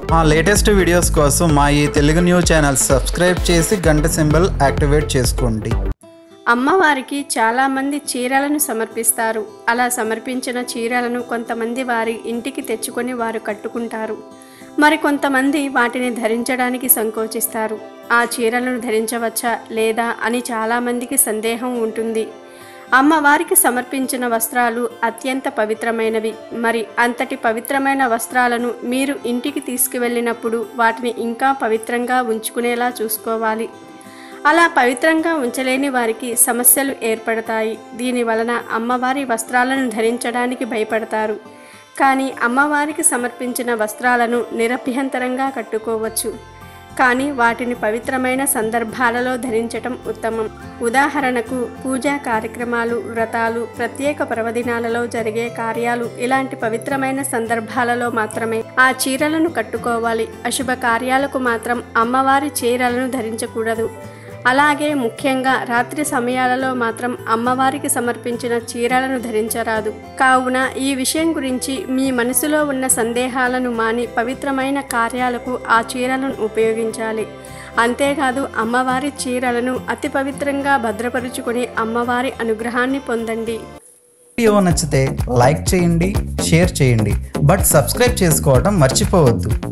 మా latest videos కోసం మా ఈ తెలుగు న్యూస్ ఛానల్ సబ్స్క్రైబ్ చేసి గంట సింబల్ యాక్టివేట్ చేసుకోండి అమ్మవారికి చాలామంది చీరలను సమర్పిస్తారు అలా సమర్పించిన చీరలను కొంతమంది వారి ఇంటికి తెచ్చుకొని వారు కట్టుకుంటారు మరి కొంతమంది వాటిని ధరించడానికి సంకోచిస్తారు ఆ చీరలను ధరించవచ్చా లేదా అని చాలామందికి సందేహం ఉంటుంది అమ్మవారికి సమర్పించిన వస్త్రాలు అత్యంత పవిత్రమైనవి మరి అంతటి పవిత్రమైన వస్త్రాలను మీరు ఇంటికి తీసుకువెళ్ళినప్పుడు వాటిని ఇంకా పవిత్రంగా ఉంచుకునేలా చూసుకోవాలి అలా పవిత్రంగా ఉంచలేని వారికి సమస్యలు ఏర్పడతాయి దీని వలన అమ్మవారి వస్త్రాలను ధరించడానికి భయపడతారు కానీ అమ్మవారికి సమర్పించిన వస్త్రాలను నిరభ్యంతరంగా కట్టుకోవచ్చు కానీ వాటిని పవిత్రమైన సందర్భాలలో ధరించటం ఉత్తమం ఉదాహరణకు పూజా కార్యక్రమాలు వ్రతాలు ప్రత్యేక పర్వదినాలలో జరిగే కార్యాలు ఇలాంటి పవిత్రమైన సందర్భాలలో మాత్రమే ఆ చీరలను కట్టుకోవాలి అశుభ కార్యాలకు మాత్రం అమ్మవారి చీరలను ధరించకూడదు అలాగే ముఖ్యంగా రాత్రి సమయాలలో మాత్రం అమ్మవారికి సమర్పించిన చీరలను ధరించరాదు కావున ఈ విషయం గురించి మీ మనసులో ఉన్న సందేహాలను మాని పవిత్రమైన కార్యాలకు ఆ చీరలను ఉపయోగించాలి అంతేకాదు అమ్మవారి చీరలను అతి పవిత్రంగా భద్రపరుచుకుని అమ్మవారి అనుగ్రహాన్ని పొందండి వీడియో నచ్చితే లైక్ చేయండి షేర్ చేయండి బట్ సబ్స్క్రైబ్ చేసుకోవడం మర్చిపోవద్దు